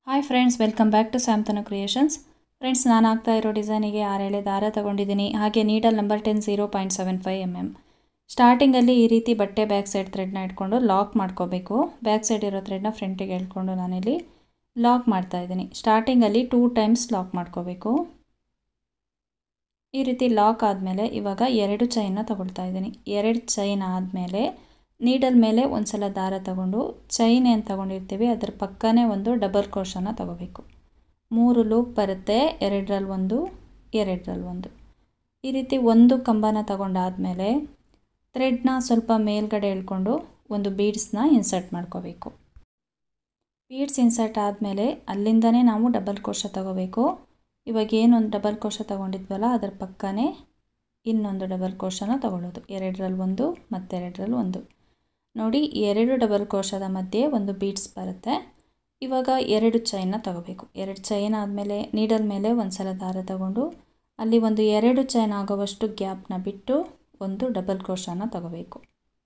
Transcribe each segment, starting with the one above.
hi friends welcome back to Samthanu Creations friends ನಾನು ಆಗ್ತಾ ಇರೋ ಡಿಸೈನಿಗೆ ಆರೇಳೆ ದಾರ ತಗೊಂಡಿದ್ದೀನಿ ಹಾಗೆ needle number ten zero point seven five M M ಸ್ಟಾರ್ಟಿಂಗಲ್ಲಿ ಈ ರೀತಿ ಬಟ್ಟೆ ಬ್ಯಾಕ್ ಸೈಡ್ ಥ್ರೆಡ್ನ ಇಟ್ಕೊಂಡು ಲಾಕ್ ಮಾಡ್ಕೋಬೇಕು ಬ್ಯಾಕ್ ಸೈಡ್ ಇರೋ ಥ್ರೆಡ್ನ ಫ್ರಂಟಿಗೆ ಎಳ್ಕೊಂಡು ನಾನಿಲ್ಲಿ ಲಾಕ್ ಮಾಡ್ತಾ ಇದ್ದೀನಿ ಸ್ಟಾರ್ಟಿಂಗಲ್ಲಿ ಟೂ ಟೈಮ್ಸ್ ಲಾಕ್ ಮಾಡ್ಕೋಬೇಕು ಈ ರೀತಿ ಲಾಕ್ ಆದಮೇಲೆ ಇವಾಗ ಎರಡು ಚೈನ್ನ ತಗೊಳ್ತಾ ಇದ್ದೀನಿ ಎರಡು ಚೈನ್ ಆದಮೇಲೆ ನೀಡಲ್ ಮೇಲೆ ಒಂದು ಸಲ ದಾರ ತಗೊಂಡು ಚೈನ್ ಏನು ತಗೊಂಡಿರ್ತೀವಿ ಅದ್ರ ಪಕ್ಕನೇ ಒಂದು ಡಬಲ್ ಕ್ರೋಶನ ತಗೋಬೇಕು ಮೂರು ಲೂಪ್ ಬರುತ್ತೆ ಎರಡರಲ್ಲಿ ಒಂದು ಎರಡರಲ್ಲಿ ಒಂದು ಈ ರೀತಿ ಒಂದು ಕಂಬನ ತಗೊಂಡಾದಮೇಲೆ ಥ್ರೆಡ್ನ ಸ್ವಲ್ಪ ಮೇಲ್ಗಡೆ ಎಳ್ಕೊಂಡು ಒಂದು ಬೀಡ್ಸ್ನ ಇನ್ಸರ್ಟ್ ಮಾಡ್ಕೋಬೇಕು ಬೀಡ್ಸ್ ಇನ್ಸರ್ಟ್ ಆದಮೇಲೆ ಅಲ್ಲಿಂದನೇ ನಾವು ಡಬಲ್ ಕೋಶ ತಗೋಬೇಕು ಇವಾಗ ಏನೊಂದು ಡಬಲ್ ಕೋಶ ತಗೊಂಡಿದ್ವಲ್ಲ ಅದರ ಪಕ್ಕನೇ ಇನ್ನೊಂದು ಡಬಲ್ ಕೋಶನ ತಗೊಳ್ಳೋದು ಎರಡರಲ್ಲಿ ಒಂದು ಮತ್ತೆರಡರಲ್ಲಿ ಒಂದು ನೋಡಿ ಎರಡು ಡಬಲ್ ಕೋಶದ ಮಧ್ಯೆ ಒಂದು ಬೀಡ್ಸ್ ಬರುತ್ತೆ ಇವಾಗ ಎರಡು ಚೈನ್ನ ತಗೋಬೇಕು ಎರಡು ಚೈನ್ ಆದಮೇಲೆ ನೀಡಲ್ ಮೇಲೆ ಒಂದು ಸಲ ದಾರ ತಗೊಂಡು ಅಲ್ಲಿ ಒಂದು ಎರಡು ಚೈನ್ ಆಗೋವಷ್ಟು ಗ್ಯಾಪ್ನ ಬಿಟ್ಟು ಒಂದು ಡಬಲ್ ಕ್ರೋಶನ ತಗೋಬೇಕು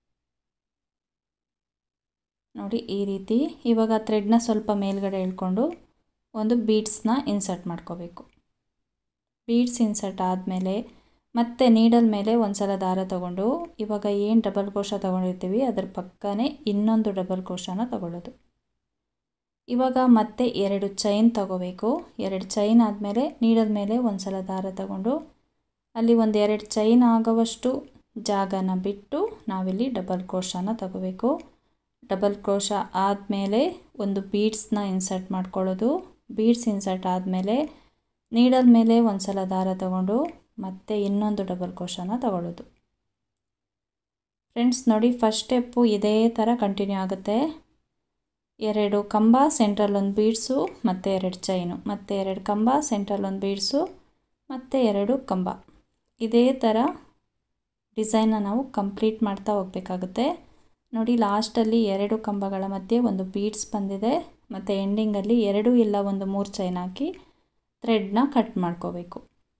ನೋಡಿ ಈ ರೀತಿ ಇವಾಗ ಥ್ರೆಡ್ನ ಸ್ವಲ್ಪ ಮೇಲ್ಗಡೆ ಎಳ್ಕೊಂಡು ಒಂದು ಬೀಡ್ಸ್ನ ಇನ್ಸರ್ಟ್ ಮಾಡ್ಕೋಬೇಕು ಬೀಡ್ಸ್ ಇನ್ಸರ್ಟ್ ಆದಮೇಲೆ ಮತ್ತೆ ನೀಡಲ್ ಮೇಲೆ ಒಂದು ಸಲ ದಾರ ತಗೊಂಡು ಇವಾಗ ಏನು ಡಬಲ್ ಕೋಶ ತೊಗೊಂಡಿರ್ತೀವಿ ಅದ್ರ ಪಕ್ಕನೇ ಇನ್ನೊಂದು ಡಬಲ್ ಕೋಶನ ತಗೊಳ್ಳೋದು ಇವಾಗ ಮತ್ತೆ ಎರಡು ಚೈನ್ ತಗೋಬೇಕು ಎರಡು ಚೈನ್ ಆದಮೇಲೆ ನೀಡಲ್ ಮೇಲೆ ಒಂದು ಸಲ ದಾರ ತಗೊಂಡು ಅಲ್ಲಿ ಒಂದು ಎರಡು ಚೈನ್ ಆಗೋವಷ್ಟು ಜಾಗನ ಬಿಟ್ಟು ನಾವಿಲ್ಲಿ ಡಬಲ್ ಕ್ರೋಶನ ತಗೋಬೇಕು ಡಬಲ್ ಕ್ರೋಶ ಆದಮೇಲೆ ಒಂದು ಬೀಡ್ಸ್ನ ಇನ್ಸರ್ಟ್ ಮಾಡ್ಕೊಳ್ಳೋದು ಬೀಡ್ಸ್ ಇನ್ಸರ್ಟ್ ಆದಮೇಲೆ ನೀಡಲ್ ಮೇಲೆ ಒಂದು ಸಲ ದಾರ ತಗೊಂಡು ಮತ್ತೆ ಇನ್ನೊಂದು ಡಬಲ್ ಕ್ರೋಶನ ತಗೊಳ್ಳೋದು ಫ್ರೆಂಡ್ಸ್ ನೋಡಿ ಫಸ್ಟ್ ಸ್ಟೆಪ್ಪು ಇದೇ ಥರ ಕಂಟಿನ್ಯೂ ಆಗುತ್ತೆ ಎರಡು ಕಂಬ ಸೆಂಟ್ರಲ್ ಒಂದು ಬೀಡ್ಸು ಮತ್ತು ಎರಡು ಚೈನು ಮತ್ತು ಎರಡು ಕಂಬ ಸೆಂಟ್ರಲ್ ಒಂದು ಬೀಡ್ಸು ಮತ್ತು ಎರಡು ಕಂಬ ಇದೇ ಥರ ಡಿಸೈನ್ನ ನಾವು ಕಂಪ್ಲೀಟ್ ಮಾಡ್ತಾ ಹೋಗಬೇಕಾಗುತ್ತೆ ನೋಡಿ ಲಾಸ್ಟಲ್ಲಿ ಎರಡು ಕಂಬಗಳ ಮಧ್ಯೆ ಒಂದು ಬೀಡ್ಸ್ ಬಂದಿದೆ ಮತ್ತು ಎಂಡಿಂಗಲ್ಲಿ ಎರಡು ಇಲ್ಲ ಒಂದು ಮೂರು ಚೈನ್ ಹಾಕಿ ಥ್ರೆಡ್ನ ಕಟ್ ಮಾಡ್ಕೋಬೇಕು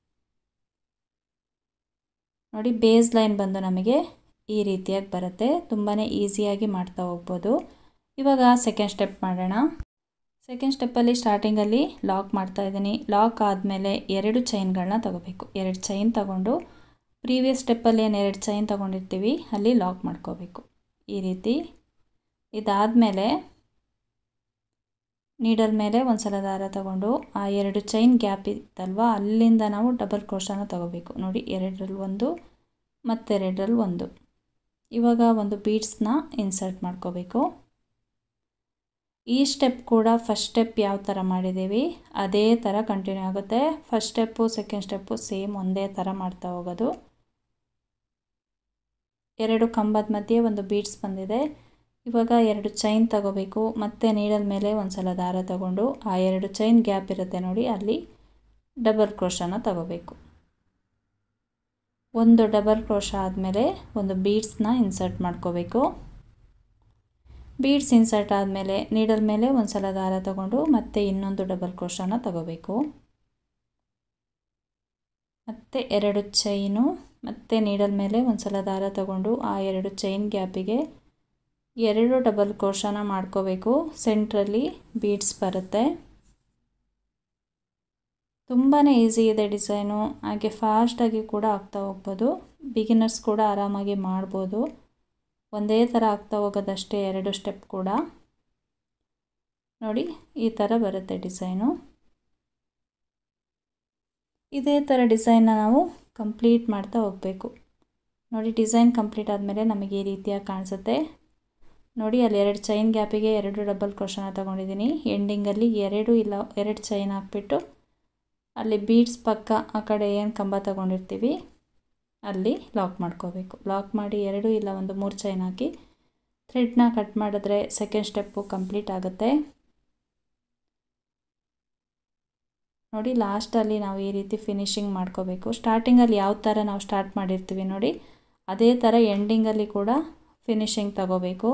ನೋಡಿ ಬೇಸ್ ಲೈನ್ ಬಂದು ನಮಗೆ ಈ ರೀತಿಯಾಗಿ ಬರುತ್ತೆ ತುಂಬಾ ಈಸಿಯಾಗಿ ಮಾಡ್ತಾ ಹೋಗ್ಬೋದು ಇವಾಗ ಸೆಕೆಂಡ್ ಸ್ಟೆಪ್ ಮಾಡೋಣ ಸೆಕೆಂಡ್ ಸ್ಟೆಪ್ಪಲ್ಲಿ ಸ್ಟಾರ್ಟಿಂಗಲ್ಲಿ ಲಾಕ್ ಮಾಡ್ತಾ ಇದ್ದೀನಿ ಲಾಕ್ ಆದಮೇಲೆ ಎರಡು ಚೈನ್ಗಳನ್ನ ತಗೋಬೇಕು ಎರಡು ಚೈನ್ ತಗೊಂಡು ಪ್ರೀವಿಯಸ್ ಸ್ಟೆಪ್ಪಲ್ಲಿ ಏನು ಎರಡು ಚೈನ್ ತೊಗೊಂಡಿರ್ತೀವಿ ಅಲ್ಲಿ ಲಾಕ್ ಮಾಡ್ಕೋಬೇಕು ಈ ರೀತಿ ಇದಾದಮೇಲೆ ನೀಡಲ್ ಮೇಲೆ ಒಂದು ಸಲ ದಾರ ತಗೊಂಡು ಆ ಎರಡು ಚೈನ್ ಗ್ಯಾಪ್ ಇತ್ತಲ್ವ ಅಲ್ಲಿಂದ ನಾವು ಡಬಲ್ ಕ್ರೋಶನ ತಗೋಬೇಕು ನೋಡಿ ಎರಡರಲ್ಲಿ ಒಂದು ಮತ್ತೆರಡರಲ್ಲಿ ಒಂದು ಇವಾಗ ಒಂದು ಬೀಡ್ಸ್ನ ಇನ್ಸರ್ಟ್ ಮಾಡ್ಕೋಬೇಕು ಈ ಸ್ಟೆಪ್ ಕೂಡ ಫಸ್ಟ್ ಸ್ಟೆಪ್ ಯಾವ ಥರ ಮಾಡಿದ್ದೀವಿ ಅದೇ ಥರ ಕಂಟಿನ್ಯೂ ಆಗುತ್ತೆ first step second step same ಒಂದೇ ಥರ ಮಾಡ್ತಾ ಹೋಗೋದು ಎರಡು ಕಂಬದ ಮಧ್ಯೆ ಒಂದು ಬೀಡ್ಸ್ ಬಂದಿದೆ ಇವಾಗ ಎರಡು ಚೈನ್ ತಗೋಬೇಕು ಮತ್ತು ನೀಡಲ್ ಮೇಲೆ ಒಂದು ಸಲ ದಾರ ತಗೊಂಡು ಆ ಎರಡು ಚೈನ್ ಗ್ಯಾಪ್ ಇರುತ್ತೆ ನೋಡಿ ಅಲ್ಲಿ ಡಬಲ್ ಕ್ರೋಶನ ತಗೋಬೇಕು ಒಂದು ಡಬಲ್ ಕ್ರೋಶ ಆದಮೇಲೆ ಒಂದು ಬೀಡ್ಸ್ನ ಇನ್ಸರ್ಟ್ ಮಾಡ್ಕೋಬೇಕು ಬೀಡ್ಸ್ ಇನ್ಸರ್ಟ್ ಆದಮೇಲೆ ನೀಡಲ್ ಮೇಲೆ ಒಂದು ಸಲ ದಾರ ತಗೊಂಡು ಮತ್ತೆ ಇನ್ನೊಂದು ಡಬಲ್ ಕ್ರೋಶನ ತಗೋಬೇಕು ಮತ್ತು ಎರಡು ಚೈನು ಮತ್ತು ನೀಡಲ್ ಮೇಲೆ ಒಂದು ಸಲ ದಾರ ತಗೊಂಡು ಆ ಎರಡು ಚೈನ್ ಗ್ಯಾಪಿಗೆ ಎರಡು ಡಬಲ್ ಕ್ರೋಶನ ಮಾಡ್ಕೋಬೇಕು ಸೆಂಟ್ರಲ್ಲಿ ಬೀಡ್ಸ್ ಬರುತ್ತೆ ತುಂಬಾ ಈಸಿ ಇದೆ ಡಿಸೈನು ಹಾಗೆ ಫಾಸ್ಟಾಗಿ ಕೂಡ ಆಗ್ತಾ ಹೋಗ್ಬೋದು ಬಿಗಿನರ್ಸ್ ಕೂಡ ಆರಾಮಾಗಿ ಮಾಡ್ಬೋದು ಒಂದೇ ಥರ ಆಗ್ತಾ ಹೋಗೋದಷ್ಟೇ ಎರಡು ಸ್ಟೆಪ್ ಕೂಡ ನೋಡಿ ಈ ಥರ ಬರುತ್ತೆ ಡಿಸೈನು ಇದೇ ಥರ ಡಿಸೈನ್ನ ನಾವು ಕಂಪ್ಲೀಟ್ ಮಾಡ್ತಾ ಹೋಗಬೇಕು ನೋಡಿ ಡಿಸೈನ್ ಕಂಪ್ಲೀಟ್ ಆದಮೇಲೆ ನಮಗೆ ಈ ರೀತಿಯಾಗಿ ಕಾಣಿಸುತ್ತೆ ನೋಡಿ ಅಲ್ಲಿ ಎರಡು ಚೈನ್ ಗ್ಯಾಪಿಗೆ ಎರಡು ಡಬಲ್ ಕ್ರೋಶನ ತೊಗೊಂಡಿದ್ದೀನಿ ಎಂಡಿಂಗಲ್ಲಿ ಎರಡು ಇಲ್ಲ ಎರಡು ಚೈನ್ ಹಾಕ್ಬಿಟ್ಟು ಅಲ್ಲಿ ಬೀಡ್ಸ್ ಪಕ್ಕ ಆ ಕಡೆ ಏನು ಕಂಬ ತಗೊಂಡಿರ್ತೀವಿ ಅಲ್ಲಿ ಲಾಕ್ ಮಾಡ್ಕೋಬೇಕು ಲಾಕ್ ಮಾಡಿ ಎರಡು ಇಲ್ಲ ಒಂದು ಮೂರು ಚೈನ್ ಹಾಕಿ ಥ್ರೆಡ್ನ ಕಟ್ ಮಾಡಿದ್ರೆ ಸೆಕೆಂಡ್ ಸ್ಟೆಪ್ಪು ಕಂಪ್ಲೀಟ್ ಆಗುತ್ತೆ ನೋಡಿ ಲಾಸ್ಟಲ್ಲಿ ನಾವು ಈ ರೀತಿ ಫಿನಿಶಿಂಗ್ ಮಾಡ್ಕೋಬೇಕು ಸ್ಟಾರ್ಟಿಂಗಲ್ಲಿ ಯಾವ ಥರ ನಾವು ಸ್ಟಾರ್ಟ್ ಮಾಡಿರ್ತೀವಿ ನೋಡಿ ಅದೇ ಥರ ಎಂಡಿಂಗಲ್ಲಿ ಕೂಡ ಫಿನಿಶಿಂಗ್ ತಗೋಬೇಕು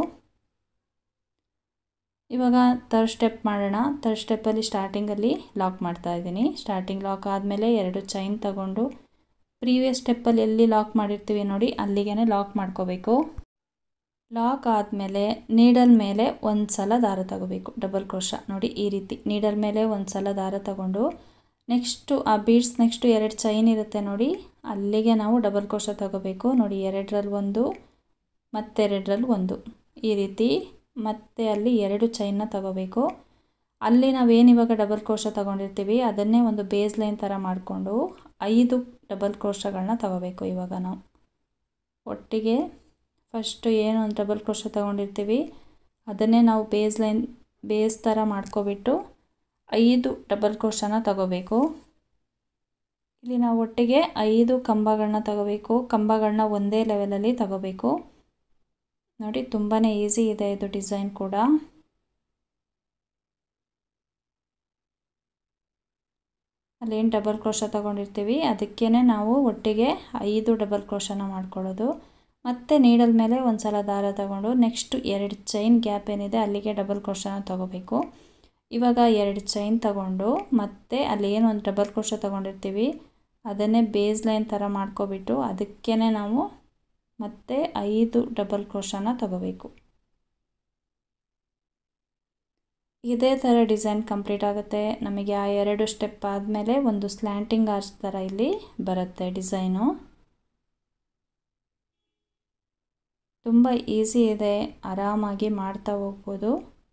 ಇವಾಗ ತರ್ಡ್ ಸ್ಟೆಪ್ ಮಾಡೋಣ ತರ್ಡ್ ಸ್ಟೆಪ್ಪಲ್ಲಿ ಸ್ಟಾರ್ಟಿಂಗಲ್ಲಿ ಲಾಕ್ ಮಾಡ್ತಾ ಇದ್ದೀನಿ ಸ್ಟಾರ್ಟಿಂಗ್ ಲಾಕ್ ಆದಮೇಲೆ ಎರಡು ಚೈನ್ ತಗೊಂಡು ಪ್ರೀವಿಯಸ್ ಸ್ಟೆಪ್ಪಲ್ಲಿ ಎಲ್ಲಿ ಲಾಕ್ ಮಾಡಿರ್ತೀವಿ ನೋಡಿ ಅಲ್ಲಿಗೆ ಲಾಕ್ ಮಾಡ್ಕೋಬೇಕು ಲಾಕ್ ಆದಮೇಲೆ ನೀಡಲ್ ಮೇಲೆ ಒಂದು ಸಲ ದಾರ ತಗೋಬೇಕು ಡಬಲ್ ಕ್ರೋಶ ನೋಡಿ ಈ ರೀತಿ ನೀಡಲ್ ಮೇಲೆ ಒಂದು ಸಲ ದಾರ ತಗೊಂಡು ನೆಕ್ಸ್ಟು ಆ ಬೀಡ್ಸ್ ನೆಕ್ಸ್ಟು ಎರಡು ಚೈನ್ ಇರುತ್ತೆ ನೋಡಿ ಅಲ್ಲಿಗೆ ನಾವು ಡಬಲ್ ಕ್ರೋಶ ತಗೋಬೇಕು ನೋಡಿ ಎರಡರಲ್ಲಿ ಒಂದು ಮತ್ತೆರಡರಲ್ಲಿ ಒಂದು ಈ ರೀತಿ ಮತ್ತೆ ಅಲ್ಲಿ ಎರಡು ಚೈನ್ನ ತಗೋಬೇಕು ಅಲ್ಲಿ ನಾವೇನು ಇವಾಗ ಡಬಲ್ ಕ್ರೋಶ ತಗೊಂಡಿರ್ತೀವಿ ಅದನ್ನೇ ಒಂದು ಬೇಸ್ ಲೈನ್ ಥರ ಮಾಡಿಕೊಂಡು ಐದು ಡಬಲ್ ಕ್ರೋಶಗಳನ್ನ ತಗೋಬೇಕು ಇವಾಗ ನಾವು ಒಟ್ಟಿಗೆ ಫಸ್ಟು ಏನು ಒಂದು ಡಬಲ್ ಕ್ರೋಶ ತೊಗೊಂಡಿರ್ತೀವಿ ಅದನ್ನೇ ನಾವು ಬೇಸ್ ಲೈನ್ ಬೇಸ್ ಥರ ಮಾಡ್ಕೊಬಿಟ್ಟು ಐದು ಡಬಲ್ ಕ್ರೋಶನ ತಗೋಬೇಕು ಇಲ್ಲಿ ನಾವು ಒಟ್ಟಿಗೆ ಐದು ಕಂಬಗಳನ್ನ ತಗೋಬೇಕು ಕಂಬಗಳನ್ನ ಒಂದೇ ಲೆವೆಲಲ್ಲಿ ತಗೋಬೇಕು ನೋಡಿ ತುಂಬಾ ಈಸಿ ಇದೆ ಇದು ಡಿಸೈನ್ ಕೂಡ ಅಲ್ಲೇನು ಡಬಲ್ ಕ್ರೋಶ ತೊಗೊಂಡಿರ್ತೀವಿ ಅದಕ್ಕೇ ನಾವು ಒಟ್ಟಿಗೆ ಐದು ಡಬಲ್ ಕ್ರೋಶನ ಮಾಡ್ಕೊಳ್ಳೋದು ಮತ್ತು ನೀಡಲ್ ಮೇಲೆ ಒಂದು ಸಲ ದಾರ ತಗೊಂಡು ನೆಕ್ಸ್ಟ್ ಎರಡು ಚೈನ್ ಗ್ಯಾಪ್ ಏನಿದೆ ಅಲ್ಲಿಗೆ ಡಬಲ್ ಕ್ರೋಶನ ತೊಗೋಬೇಕು ಇವಾಗ ಎರಡು ಚೈನ್ ತಗೊಂಡು ಮತ್ತೆ ಅಲ್ಲಿ ಏನು ಒಂದು ಡಬಲ್ ಕ್ರೋಶ ತೊಗೊಂಡಿರ್ತೀವಿ ಅದನ್ನೇ ಬೇಸ್ ಲೈನ್ ಥರ ಮಾಡ್ಕೊಬಿಟ್ಟು ಅದಕ್ಕೇ ನಾವು ಮತ್ತೆ ಐದು ಡಬಲ್ ಕ್ರೋಶನ ತಗೋಬೇಕು ಇದೇ ಥರ ಡಿಸೈನ್ ಕಂಪ್ಲೀಟ್ ಆಗುತ್ತೆ ನಮಗೆ ಆ ಎರಡು ಸ್ಟೆಪ್ ಆದಮೇಲೆ ಒಂದು ಸ್ಲ್ಯಾಂಟಿಂಗ್ ಆರ್ಚ್ ಥರ ಇಲ್ಲಿ ಬರುತ್ತೆ ಡಿಸೈನು ತುಂಬ ಈಸಿ ಇದೆ ಆರಾಮಾಗಿ ಮಾಡ್ತಾ ಹೋಗ್ಬೋದು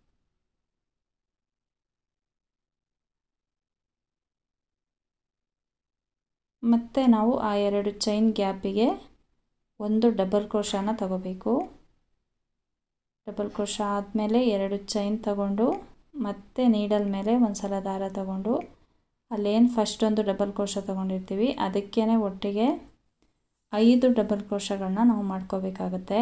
ಮತ್ತು ನಾವು ಆ ಎರಡು ಚೈನ್ ಗ್ಯಾಪಿಗೆ ಒಂದು ಡಬಲ್ ಕ್ರೋಶನ ತಗೋಬೇಕು ಡಬಲ್ ಕ್ರೋಶ ಆದಮೇಲೆ ಎರಡು ಚೈನ್ ತಗೊಂಡು ಮತ್ತೆ ನೀಡಲ್ ಮೇಲೆ ಒಂದು ಸಲ ದಾರ ತಗೊಂಡು ಅಲ್ಲೇನು ಫಸ್ಟ್ ಒಂದು ಡಬಲ್ ಕ್ರೋಶ ತೊಗೊಂಡಿರ್ತೀವಿ ಅದಕ್ಕೇ ಒಟ್ಟಿಗೆ ಐದು ಡಬಲ್ ಕ್ರೋಶಗಳನ್ನ ನಾವು ಮಾಡ್ಕೋಬೇಕಾಗತ್ತೆ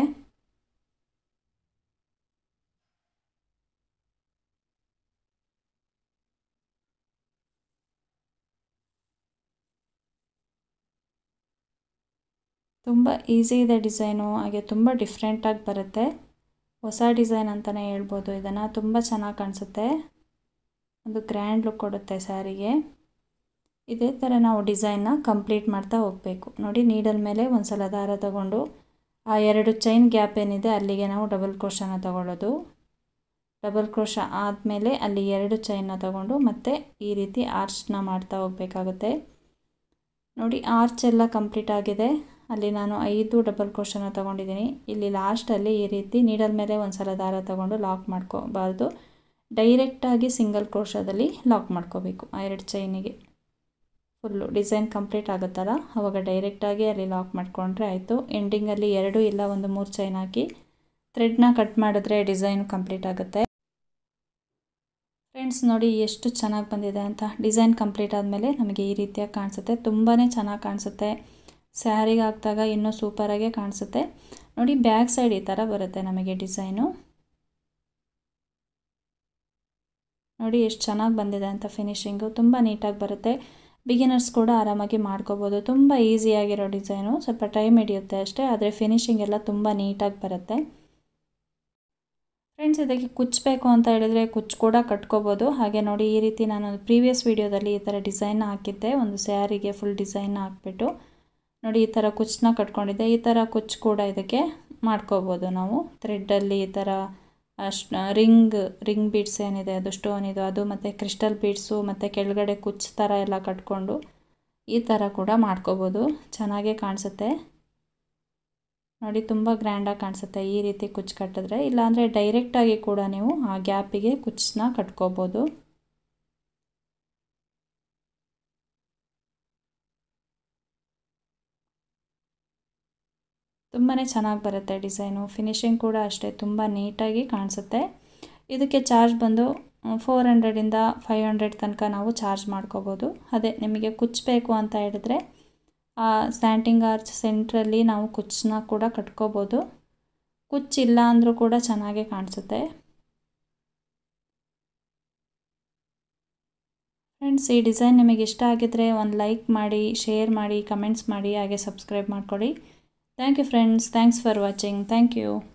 ತುಂಬ ಈಸಿ ಇದೆ ಡಿಸೈನು ಹಾಗೆ ತುಂಬ ಡಿಫ್ರೆಂಟಾಗಿ ಬರುತ್ತೆ ಹೊಸ ಡಿಸೈನ್ ಅಂತಲೇ ಹೇಳ್ಬೋದು ಇದನ್ನು ತುಂಬ ಚೆನ್ನಾಗಿ ಕಾಣಿಸುತ್ತೆ ಒಂದು ಗ್ರ್ಯಾಂಡ್ ಲುಕ್ ಕೊಡುತ್ತೆ ಸ್ಯಾರಿಗೆ ಇದೇ ಥರ ನಾವು ಡಿಸೈನ್ನ ಕಂಪ್ಲೀಟ್ ಮಾಡ್ತಾ ಹೋಗಬೇಕು ನೋಡಿ ನೀಡಲ್ ಮೇಲೆ ಒಂದು ಸಲ ದಾರ ತಗೊಂಡು ಆ ಎರಡು ಚೈನ್ ಗ್ಯಾಪ್ ಏನಿದೆ ಅಲ್ಲಿಗೆ ನಾವು ಡಬಲ್ ಕ್ರೋಶನ ತಗೊಳ್ಳೋದು ಡಬಲ್ ಕ್ರೋಶ ಆದಮೇಲೆ ಅಲ್ಲಿ ಎರಡು ಚೈನ್ನ ತಗೊಂಡು ಮತ್ತೆ ಈ ರೀತಿ ಆರ್ಚ್ನ ಮಾಡ್ತಾ ಹೋಗಬೇಕಾಗುತ್ತೆ ನೋಡಿ ಆರ್ಚ್ ಎಲ್ಲ ಕಂಪ್ಲೀಟ್ ಆಗಿದೆ ಅಲ್ಲಿ ನಾನು ಐದು ಡಬಲ್ ಕ್ರೋಶನ ತೊಗೊಂಡಿದ್ದೀನಿ ಇಲ್ಲಿ ಲಾಸ್ಟಲ್ಲಿ ಈ ರೀತಿ ನೀಡಲ್ ಮೇಲೆ ಒಂದು ಸಲ ದಾರ ತಗೊಂಡು ಲಾಕ್ ಮಾಡ್ಕೋಬಾರ್ದು ಡೈರೆಕ್ಟಾಗಿ ಸಿಂಗಲ್ ಕ್ರೋಶದಲ್ಲಿ ಲಾಕ್ ಮಾಡ್ಕೋಬೇಕು ಆ ಎರಡು ಚೈನಿಗೆ ಫುಲ್ಲು ಡಿಸೈನ್ ಕಂಪ್ಲೀಟ್ ಆಗುತ್ತಲ್ಲ ಆವಾಗ ಡೈರೆಕ್ಟಾಗಿ ಅಲ್ಲಿ ಲಾಕ್ ಮಾಡಿಕೊಂಡ್ರೆ ಆಯಿತು ಎಂಡಿಂಗಲ್ಲಿ ಎರಡು ಇಲ್ಲ ಒಂದು ಮೂರು ಚೈನ್ ಹಾಕಿ ಥ್ರೆಡ್ನ ಕಟ್ ಮಾಡಿದ್ರೆ ಡಿಸೈನ್ ಕಂಪ್ಲೀಟ್ ಆಗುತ್ತೆ ಫ್ರೆಂಡ್ಸ್ ನೋಡಿ ಎಷ್ಟು ಚೆನ್ನಾಗಿ ಬಂದಿದೆ ಅಂತ ಡಿಸೈನ್ ಕಂಪ್ಲೀಟ್ ಆದಮೇಲೆ ನಮಗೆ ಈ ರೀತಿಯಾಗಿ ಕಾಣಿಸುತ್ತೆ ತುಂಬಾ ಚೆನ್ನಾಗಿ ಕಾಣಿಸುತ್ತೆ ಸ್ಯಾರಿಗೆ ಹಾಕಿದಾಗ ಇನ್ನೂ ಸೂಪರಾಗೆ ಕಾಣಿಸುತ್ತೆ ನೋಡಿ ಬ್ಯಾಕ್ ಸೈಡ್ ಈ ಥರ ಬರುತ್ತೆ ನಮಗೆ ಡಿಸೈನು ನೋಡಿ ಎಷ್ಟು ಚೆನ್ನಾಗಿ ಬಂದಿದೆ ಅಂತ ಫಿನಿಶಿಂಗು ತುಂಬ ನೀಟಾಗಿ ಬರುತ್ತೆ ಬಿಗಿನರ್ಸ್ ಕೂಡ ಆರಾಮಾಗಿ ಮಾಡ್ಕೋಬೋದು ತುಂಬ ಈಸಿಯಾಗಿರೋ ಡಿಸೈನು ಸ್ವಲ್ಪ ಟೈಮ್ ಹಿಡಿಯುತ್ತೆ ಅಷ್ಟೇ ಆದರೆ ಫಿನಿಶಿಂಗ್ ಎಲ್ಲ ತುಂಬ ನೀಟಾಗಿ ಬರುತ್ತೆ ಫ್ರೆಂಡ್ಸ್ ಇದಕ್ಕೆ ಕುಚ್ಚಬೇಕು ಅಂತ ಹೇಳಿದರೆ ಕುಚ್ಚು ಕೂಡ ಕಟ್ಕೋಬೋದು ಹಾಗೆ ನೋಡಿ ಈ ರೀತಿ ನಾನು ಪ್ರೀವಿಯಸ್ ವೀಡಿಯೋದಲ್ಲಿ ಈ ಥರ ಡಿಸೈನ್ನ ಹಾಕಿದ್ದೆ ಒಂದು ಸ್ಯಾರಿಗೆ ಫುಲ್ ಡಿಸೈನ್ನ ಹಾಕ್ಬಿಟ್ಟು ನೋಡಿ ಈ ಥರ ಕುಚ್ಚನ್ನ ಕಟ್ಕೊಂಡಿದ್ದೆ ಈ ಥರ ಕುಚ್ಚು ಕೂಡ ಇದಕ್ಕೆ ಮಾಡ್ಕೋಬೋದು ನಾವು ಥ್ರೆಡ್ಡಲ್ಲಿ ಈ ಥರ ಅಷ್ಟು ರಿಂಗ್ ರಿಂಗ್ ಬೀಡ್ಸ್ ಏನಿದೆ ಅದು ಸ್ಟೋನ್ ಇದು ಅದು ಮತ್ತು ಕ್ರಿಸ್ಟಲ್ ಬೀಡ್ಸು ಮತ್ತು ಕೆಳಗಡೆ ಕುಚ್ಚು ಥರ ಎಲ್ಲ ಕಟ್ಕೊಂಡು ಈ ಥರ ಕೂಡ ಮಾಡ್ಕೋಬೋದು ಚೆನ್ನಾಗೇ ಕಾಣಿಸುತ್ತೆ ನೋಡಿ ತುಂಬ ಗ್ರ್ಯಾಂಡಾಗಿ ಕಾಣಿಸುತ್ತೆ ಈ ರೀತಿ ಕುಚ್ಚು ಕಟ್ಟಿದ್ರೆ ಇಲ್ಲಾಂದರೆ ಡೈರೆಕ್ಟಾಗಿ ಕೂಡ ನೀವು ಆ ಗ್ಯಾಪಿಗೆ ಕುಚ್ಚನ್ನ ಕಟ್ಕೋಬೋದು ತುಂಬಾ ಚೆನ್ನಾಗಿ ಬರುತ್ತೆ ಡಿಸೈನು ಫಿನಿಶಿಂಗ್ ಕೂಡ ಅಷ್ಟೇ ತುಂಬ ನೀಟಾಗಿ ಕಾಣಿಸುತ್ತೆ ಇದಕ್ಕೆ ಚಾರ್ಜ್ ಬಂದು ಫೋರ್ ಹಂಡ್ರೆಡಿಂದ ಫೈವ್ ಹಂಡ್ರೆಡ್ ತನಕ ನಾವು ಚಾರ್ಜ್ ಮಾಡ್ಕೋಬೋದು ಅದೇ ನಿಮಗೆ ಕುಚ್ಚಬೇಕು ಅಂತ ಹೇಳಿದ್ರೆ ಆ ಸ್ಟ್ಯಾಂಟಿಂಗ್ ಆರ್ಚ್ ಸೆಂಟ್ರಲ್ಲಿ ನಾವು ಕುಚ್ಚನ್ನ ಕೂಡ ಕಟ್ಕೋಬೋದು ಕುಚ್ಚಿಲ್ಲ ಅಂದರೂ ಕೂಡ ಚೆನ್ನಾಗೇ ಕಾಣಿಸುತ್ತೆ ಫ್ರೆಂಡ್ಸ್ ಈ ಡಿಸೈನ್ ನಿಮಗೆ ಇಷ್ಟ ಆಗಿದ್ದರೆ ಒಂದು ಲೈಕ್ ಮಾಡಿ ಶೇರ್ ಮಾಡಿ ಕಮೆಂಟ್ಸ್ ಮಾಡಿ ಹಾಗೆ ಸಬ್ಸ್ಕ್ರೈಬ್ ಮಾಡ್ಕೊಳ್ಳಿ thank you friends thanks for watching thank you